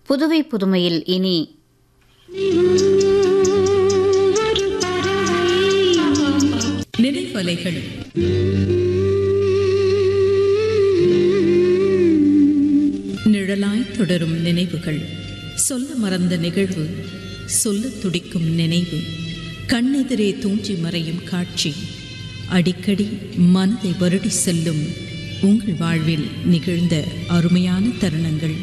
புதுவை புதுமையில் இனி நினைவலைகள் நிழலாய் தொடரும் நினைவுகள் சொல்ல மறந்த நிகழ்வு சொல்ல துடிக்கும் நினைவு கண்ணெதிரே தூஞ்சி மறையும் காட்சி அடிக்கடி மனதை வருடி செல்லும் உங்கள் வாழ்வில் நிகழ்ந்த அருமையான தருணங்கள்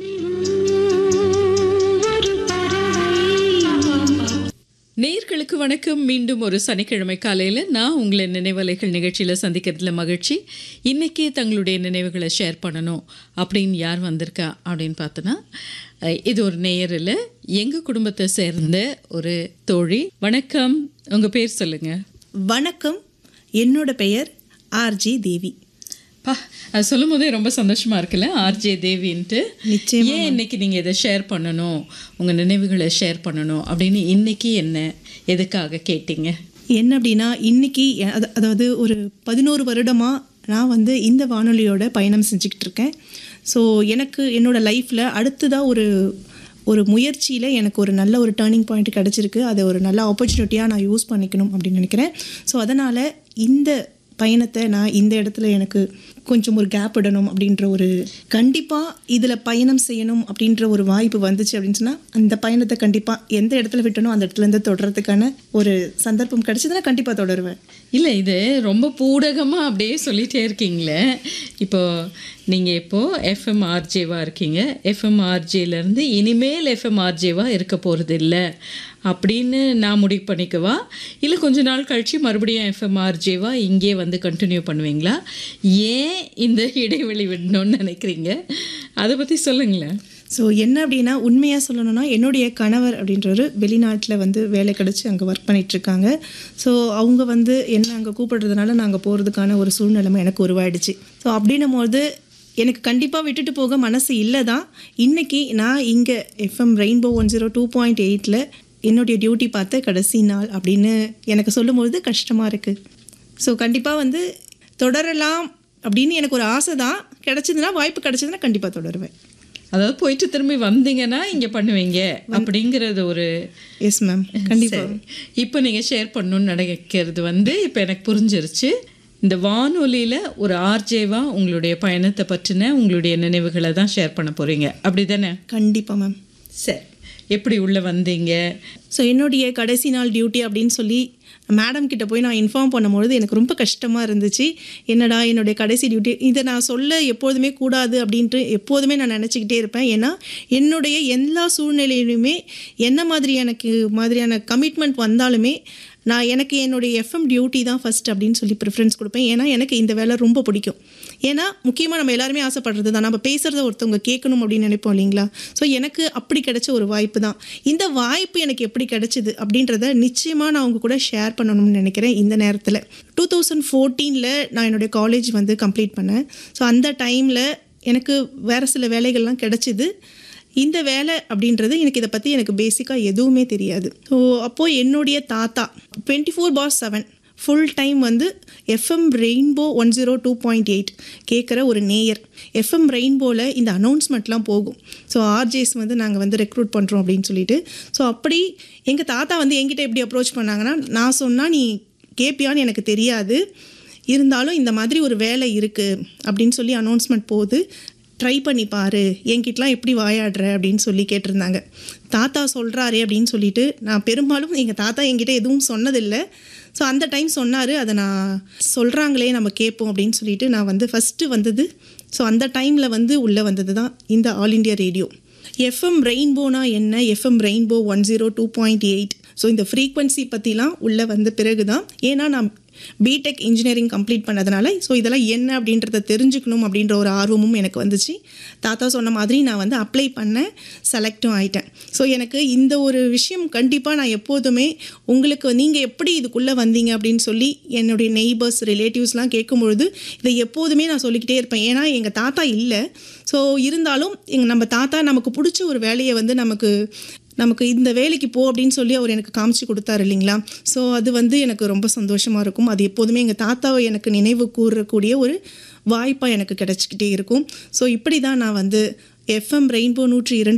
நேர்களுக்கு வணக்கம் மீண்டும் ஒரு சனிக்கிழமை காலையில் நான் உங்களை நினைவலைகள் நிகழ்ச்சியில் சந்திக்கிறதுல மகிழ்ச்சி இன்றைக்கி தங்களுடைய நினைவுகளை ஷேர் பண்ணணும் அப்படின்னு யார் வந்திருக்கா அப்படின்னு பார்த்தோன்னா அஹ், இது ஒரு நேயரில் எங்கள் குடும்பத்தை சேர்ந்த ஒரு தோழி வணக்கம் உங்கள் பேர் சொல்லுங்கள் வணக்கம் என்னோட பெயர் ஆர்ஜி தேவி பா அது சொல்லும் போதே ரொம்ப சந்தோஷமா இருக்குல்ல ஆர்ஜே தேவின்ட்டு நிச்சயமா ஏன் இன்னைக்கு நீங்க இதை ஷேர் பண்ணணும் உங்க நினைவுகளை ஷேர் பண்ணணும் அப்படின்னு இன்னைக்கு என்ன எதுக்காக கேட்டீங்க என்ன அப்படின்னா இன்னைக்கு எ- அத- அதாவது ஒரு பதினோரு வருடமாக நான் வந்து இந்த வானொலியோட பயணம் செஞ்சுக்கிட்டு இருக்கேன் ஸோ எனக்கு என்னோட லைஃப்பில் அடுத்ததாக ஒரு ஒரு முயற்சியில் எனக்கு ஒரு நல்ல ஒரு டேர்னிங் பாயிண்ட் கிடச்சிருக்கு அதை ஒரு நல்ல ஆப்பர்ச்சுனிட்டியாக நான் யூஸ் பண்ணிக்கணும் அப்படின்னு நினைக்கிறேன் ஸோ அதனால் இந்த பயணத்தை நான் இந்த இடத்துல எனக்கு கொஞ்சம் ஒரு கேப் விடணும் அப்படின்ற ஒரு கண்டிப்பாக இதில் பயணம் செய்யணும் அப்படின்ற ஒரு வாய்ப்பு வந்துச்சு அப்படின்னு சொன்னால் அந்த பயணத்தை கண்டிப்பாக எந்த இடத்துல விட்டனோ அந்த இடத்துல இருந்து தொடர்றதுக்கான ஒரு சந்தர்ப்பம் கிடைச்சதுன்னா கண்டிப்பாக தொடருவேன் இல்லை இது ரொம்ப பூடகமாக அப்படியே சொல்லிட்டே இருக்கீங்களே இப்போ நீங்கள் இப்போது எஃப்எம் ஆர்ஜேவாக இருக்கீங்க எஃப்எம் ஆர்ஜேலேருந்து இனிமேல் எஃப்எம் ஆர்ஜேவாக இருக்க போகிறது இல்லை அப்படின்னு நான் முடிவு பண்ணிக்கவா இல்லை கொஞ்ச நாள் கழித்து மறுபடியும் எஃப்எம் ஆர்ஜேவா இங்கே வந்து கண்டினியூ பண்ணுவீங்களா ஏன் இந்த இடைவெளி விடணும்னு நினைக்கிறீங்க அதை பற்றி சொல்லுங்களேன் ஸோ என்ன அப்படின்னா உண்மையாக சொல்லணும்னா என்னுடைய கணவர் அப்படின்றவர் வெளிநாட்டில் வந்து வேலை கிடச்சி அங்கே ஒர்க் பண்ணிகிட்ருக்காங்க ஸோ அவங்க வந்து என்ன அங்கே கூப்பிடுறதுனால நாங்கள் போகிறதுக்கான ஒரு சூழ்நிலைமை எனக்கு உருவாயிடுச்சு ஸோ அப்படின்னும் போது எனக்கு கண்டிப்பாக விட்டுட்டு போக மனசு இல்லை தான் இன்றைக்கி நான் இங்கே FM Rainbow one zero two point எயிட்டில் என்னுடைய டியூட்டி பார்த்த கடைசி நாள் அப்படின்னு எனக்கு சொல்லும்பொழுது கஷ்டமாக இருக்குது ஸோ கண்டிப்பாக வந்து தொடரலாம் அப்படின்னு எனக்கு ஒரு ஆசை தான் கிடச்சிதுன்னா வாய்ப்பு கிடச்சிதுன்னா கண்டிப்பாக தொடருவேன் அதாவது போயிட்டு திரும்பி வந்தீங்கன்னா இங்கே பண்ணுவீங்க அப்படிங்கிறது ஒரு எஸ் மேம் கண்டிப்பாக சரி. இப்போ நீங்கள் ஷேர் பண்ணணும்னு நினைக்கிறது வந்து இப்போ எனக்கு புரிஞ்சிருச்சு இந்த வானொலியில் ஒரு ஆர்ஜேவா உங்களுடைய பயணத்தை பற்றின உங்களுடைய நினைவுகளை தான் ஷேர் பண்ண போகிறீங்க அப்படி தானே கண்டிப்பாக மேம் சரி எப்படி உள்ளே வந்தீங்க ஸோ என்னுடைய கடைசி நாள் டியூட்டி அப்படின்னு சொல்லி மேடம் கிட்ட போய் நான் இன்ஃபார்ம் பண்ணும்பொழுது எனக்கு ரொம்ப கஷ்டமாக இருந்துச்சு என்னடா என்னுடைய கடைசி டியூட்டி இதை நான் சொல்ல எப்போதுமே கூடாது அப்படின்ட்டு எப்போதுமே நான் நினச்சிக்கிட்டே இருப்பேன் ஏன்னா என்னுடைய எல்லா சூழ்நிலையிலுமே என்ன மாதிரி எனக்கு மாதிரியான கமிட்மெண்ட் வந்தாலுமே நான் எனக்கு என்னுடைய எஃப்எம் டியூட்டி தான் ஃபஸ்ட் அப்படின்னு சொல்லி ப்ரிஃபரன்ஸ் கொடுப்பேன் ஏன்னா எனக்கு இந்த வேலை ரொம்ப பிடிக்கும் ஏன்னா முக்கியமாக நம்ம எல்லாருமே ஆசைப்படுறது தான் நம்ம பேசுகிறத ஒருத்தவங்க கேட்கணும் அப்படின்னு நினைப்போம் இல்லைங்களா ஸோ எனக்கு அப்படி கிடைச்ச ஒரு வாய்ப்பு தான் இந்த வாய்ப்பு எனக்கு எப்படி கிடைச்சிது அப்படின்றத நிச்சயமாக நான் அவங்க கூட ஷேர் பண்ணணும்னு நினைக்கிறேன் இந்த நேரத்தில் டூ தௌசண்ட் ஃபோர்டீனில் நான் என்னுடைய காலேஜ் வந்து கம்ப்ளீட் பண்ணேன் ஸோ அந்த டைமில் எனக்கு வேறு சில வேலைகள்லாம் கிடைச்சிது இந்த வேலை அப்படின்றது எனக்கு இதை பற்றி எனக்கு பேசிக்காக எதுவுமே தெரியாது ஸோ அப்போது என்னுடைய தாத்தா twenty four by seven full time வந்து FM Rainbow one zero two point eight கேட்குற ஒரு நேயர் எஃப்எம் ரெயின்போவில் இந்த அனௌன்ஸ்மெண்ட்லாம் போகும் ஸோ ஆர்ஜேஸ் வந்து நாங்கள் வந்து ரெக்ரூட் பண்ணுறோம் அப்படின்னு சொல்லிட்டு ஸோ அப்படி எங்கள் தாத்தா வந்து என்கிட்ட எப்படி அப்ரோச் பண்ணாங்கன்னா நான் சொன்னால் நீ கேட்பியான்னு எனக்கு தெரியாது இருந்தாலும் இந்த மாதிரி ஒரு வேலை இருக்குது அப்படின்னு சொல்லி அனௌன்ஸ்மெண்ட் போகுது ட்ரை பண்ணி பாரு என்கிட்டலாம் எப்படி வாயாடுற அப்படின்னு சொல்லி கேட்டிருந்தாங்க தாத்தா சொல்கிறாரே அப்படின்னு சொல்லிட்டு நான் பெரும்பாலும் எங்கள் தாத்தா என்கிட்ட எதுவும் சொன்னதில்லை ஸோ அந்த டைம் சொன்னார் அதை நான் சொல்கிறாங்களே நம்ம கேட்போம் அப்படின்னு சொல்லிட்டு நான் வந்து ஃபஸ்ட்டு வந்தது ஸோ அந்த டைமில் வந்து உள்ளே வந்தது தான் இந்த ஆல் இண்டியா ரேடியோ எஃப்எம் ரெயின்போனா என்ன FM Rainbow one zero two point eight so இந்த ஃப்ரீக்வன்சி பற்றிலாம் உள்ளே வந்த பிறகு தான் ஏன்னா நான் பிடெக் இன்ஜினியரிங் கம்ப்ளீட் பண்ணதுனால ஸோ இதெல்லாம் என்ன அப்படின்றத தெரிஞ்சுக்கணும் அப்படின்ற ஒரு ஆர்வமும் எனக்கு வந்துச்சு தாத்தா சொன்ன மாதிரி நான் வந்து அப்ளை பண்ணேன் செலக்டும் ஆயிட்டேன் ஸோ எனக்கு இந்த ஒரு விஷயம் கண்டிப்பாக நான் எப்போதுமே உங்களுக்கு நீங்கள் எப்படி இதுக்குள்ளே வந்தீங்க அப்படின்னு சொல்லி என்னுடைய நெய்பர்ஸ் ரிலேட்டிவ்ஸ்லாம் கேட்கும்பொழுது இதை எப்போதுமே நான் சொல்லிக்கிட்டே இருப்பேன் ஏன்னா எங்கள் தாத்தா இல்லை ஸோ இருந்தாலும் எங்கள் நம்ம தாத்தா நமக்கு பிடிச்ச ஒரு வேலையை வந்து நமக்கு நமக்கு இந்த வேலைக்கு போ அப்படின்னு சொல்லி அவர் எனக்கு காமிச்சு கொடுத்தாரு இல்லைங்களா ஸோ அது வந்து எனக்கு ரொம்ப சந்தோஷமாக இருக்கும் அது எப்போதுமே எங்கள் தாத்தாவை எனக்கு நினைவு கூறக்கூடிய ஒரு வாய்ப்பாக எனக்கு கிடச்சிக்கிட்டே இருக்கும் ஸோ இப்படி தான் நான் வந்து எஃப்எம் ரெயின்போ நூற்றி இரண்டு